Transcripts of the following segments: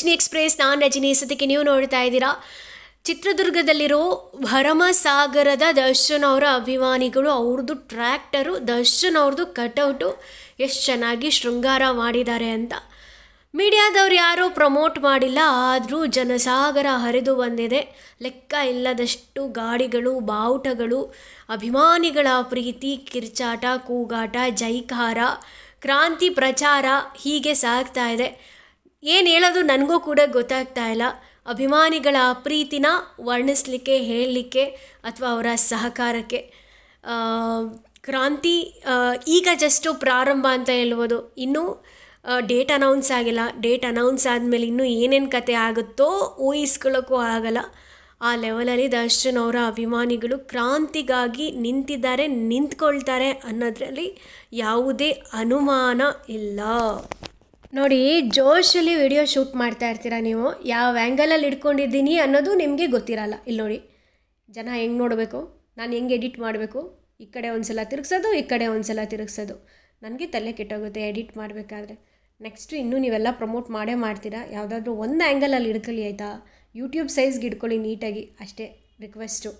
Rajani express ನಾನು ರಜನಿ ಸದ್ಯಕ್ಕೆ ನೀವು ನೋಡ್ತಾ ಇದ್ದೀರಾ ಚಿತ್ರದುರ್ಗದಲ್ಲಿರೋ ಭರಮಸಾಗರದ ದರ್ಶನ್ ಅವರ ಅಭಿಮಾನಿಗಳು ಅವ್ರದ್ದು ಟ್ರ್ಯಾಕ್ಟರು ದರ್ಶನ್ ಅವ್ರದ್ದು ಕಟೌಟು ಎಷ್ಟು ಚೆನ್ನಾಗಿ ಶೃಂಗಾರ ಮಾಡಿದ್ದಾರೆ ಅಂತ ಮೀಡಿಯಾದವ್ರು ಯಾರೂ ಪ್ರಮೋಟ್ ಮಾಡಿಲ್ಲ ಆದರೂ ಜನಸಾಗರ ಹರಿದು ಬಂದಿದೆ ಲೆಕ್ಕ ಇಲ್ಲದಷ್ಟು ಗಾಡಿಗಳು ಬಾವುಟಗಳು ಅಭಿಮಾನಿಗಳ ಪ್ರೀತಿ ಕಿರ್ಚಾಟ ಕೂಗಾಟ ಜೈಕಾರ ಕ್ರಾಂತಿ ಪ್ರಚಾರ ಹೀಗೆ ಸಾಗ್ತಾ ಇದೆ ಏನು ಹೇಳೋದು ನನಗೂ ಕೂಡ ಗೊತ್ತಾಗ್ತಾ ಇಲ್ಲ ಅಭಿಮಾನಿಗಳ ಪ್ರೀತಿನ ವರ್ಣಿಸ್ಲಿಕ್ಕೆ ಹೇಳಲಿಕ್ಕೆ ಅಥವಾ ಅವರ ಸಹಕಾರಕ್ಕೆ ಆ, ಕ್ರಾಂತಿ ಆ, ಈಗ ಜಸ್ಟು ಪ್ರಾರಂಭ ಅಂತ ಹೇಳ್ಬೋದು ಇನ್ನೂ ಡೇಟ್ ಅನೌನ್ಸ್ ಆಗಿಲ್ಲ ಡೇಟ್ ಅನೌನ್ಸ್ ಆದಮೇಲೆ ಇನ್ನೂ ಏನೇನು ಕತೆ ಆಗುತ್ತೋ ಊಹಿಸ್ಕೊಳ್ಳೋಕ್ಕೂ ಆಗಲ್ಲ ಆ ಲೆವೆಲಲ್ಲಿ ದರ್ಶನ್ ಅವರ ಅಭಿಮಾನಿಗಳು ಕ್ರಾಂತಿಗಾಗಿ ನಿಂತಿದ್ದಾರೆ ನಿಂತ್ಕೊಳ್ತಾರೆ ಅನ್ನೋದ್ರಲ್ಲಿ ಯಾವುದೇ ಅನುಮಾನ ಇಲ್ಲ ನೋಡಿ ಜೋಶಲ್ಲಿ ವಿಡಿಯೋ ಶೂಟ್ ಮಾಡ್ತಾ ಇರ್ತೀರಾ ನೀವು ಯಾವ ಆ್ಯಂಗಲಲ್ಲಿ ಇಟ್ಕೊಂಡಿದ್ದೀನಿ ಅನ್ನೋದು ನಿಮಗೆ ಗೊತ್ತಿರಲ್ಲ ಇಲ್ಲಿ ನೋಡಿ ಜನ ಹೆಂಗೆ ನೋಡಬೇಕು ನಾನು ಹೆಂಗೆ ಎಡಿಟ್ ಮಾಡಬೇಕು ಈ ಕಡೆ ಒಂದು ಸಲ ತಿರುಗ್ಸೋದು ಈ ಕಡೆ ಒಂದು ಸಲ ತಿರುಗ್ಸೋದು ನನಗೆ ತಲೆ ಕೆಟ್ಟೋಗುತ್ತೆ ಎಡಿಟ್ ಮಾಡಬೇಕಾದ್ರೆ ನೆಕ್ಸ್ಟು ಇನ್ನೂ ನೀವೆಲ್ಲ ಪ್ರಮೋಟ್ ಮಾಡೇ ಮಾಡ್ತೀರಾ ಯಾವುದಾದ್ರೂ ಒಂದು ಆ್ಯಂಗಲಲ್ಲಿ ಹಿಡ್ಕೊಳ್ಳಿ ಆಯಿತಾ ಯೂಟ್ಯೂಬ್ ಸೈಜ್ಗೆ ಹಿಡ್ಕೊಳ್ಳಿ ನೀಟಾಗಿ ಅಷ್ಟೇ ರಿಕ್ವೆಸ್ಟು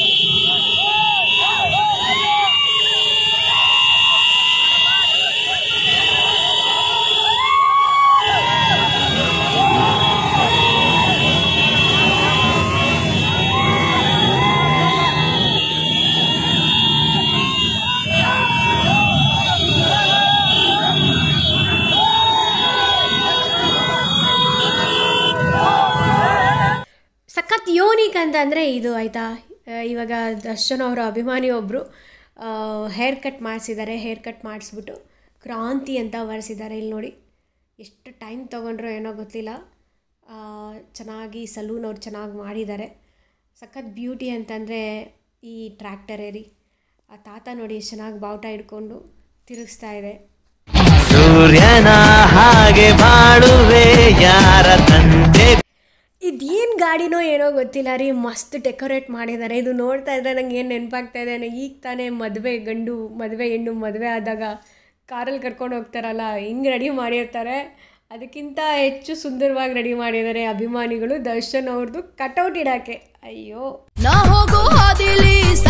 ಸಖತ್ ಯೂನಿಕ್ ಅಂತಂದರೆ ಇದು ಆಯಿತಾ ಇವಾಗ ದರ್ಶನ್ ಅವರ ಅಭಿಮಾನಿ ಒಬ್ಬರು ಹೇರ್ ಕಟ್ ಮಾಡಿಸಿದ್ದಾರೆ ಹೇರ್ ಕಟ್ ಮಾಡಿಸ್ಬಿಟ್ಟು ಕ್ರಾಂತಿ ಅಂತ ಬರೆಸಿದ್ದಾರೆ ಇಲ್ಲಿ ನೋಡಿ ಎಷ್ಟು ಟೈಮ್ ತೊಗೊಂಡ್ರೋ ಏನೋ ಗೊತ್ತಿಲ್ಲ ಆ, ಚೆನ್ನಾಗಿ ಸಲೂನ್ ಅವ್ರು ಚೆನ್ನಾಗಿ ಮಾಡಿದ್ದಾರೆ ಸಖತ್ ಬ್ಯೂಟಿ ಅಂತಂದರೆ ಈ ಟ್ರ್ಯಾಕ್ಟರೇ ರೀ ಆ ತಾತ ನೋಡಿ ಎಷ್ಟು ಚೆನ್ನಾಗಿ ಬಾವುಟ ಹಿಡ್ಕೊಂಡು ತಿರುಗಿಸ್ತಾ ಇದೆ ಸೂರ್ಯನ ಹಾಗೆ ಬಾಳುವೆ ಯಾರ ತಂದೆ ಇದೇನು ಗಾಡಿನೋ ಏನೋ ಗೊತ್ತಿಲ್ಲ ರೀ ಮಸ್ತ್ ಡೆಕೋರೇಟ್ ಮಾಡಿದ್ದಾರೆ ಇದು ನೋಡ್ತಾ ಇದ್ರೆ ನಂಗೆ ಏನು ನೆನಪಾಗ್ತಾ ಇದೆ ನನಗೆ ಈಗ ತಾನೇ ಮದುವೆ ಗಂಡು ಮದುವೆ ಹೆಣ್ಣು ಮದುವೆ ಆದಾಗ ಕಾರಲ್ಲಿ ಕರ್ಕೊಂಡು ಹೋಗ್ತಾರಲ್ಲ ಹಿಂಗೆ ರೆಡಿ ಮಾಡಿರ್ತಾರೆ ಅದಕ್ಕಿಂತ ಹೆಚ್ಚು ಸುಂದರವಾಗಿ ರೆಡಿ ಮಾಡಿದ್ದಾರೆ ಅಭಿಮಾನಿಗಳು ದರ್ಶನ್ ಅವ್ರದ್ದು ಕಟೌಟ್ ಇಡೋಕ್ಕೆ ಅಯ್ಯೋ ನಾ ಹೋಗೋ ಹಾದಿಲಿ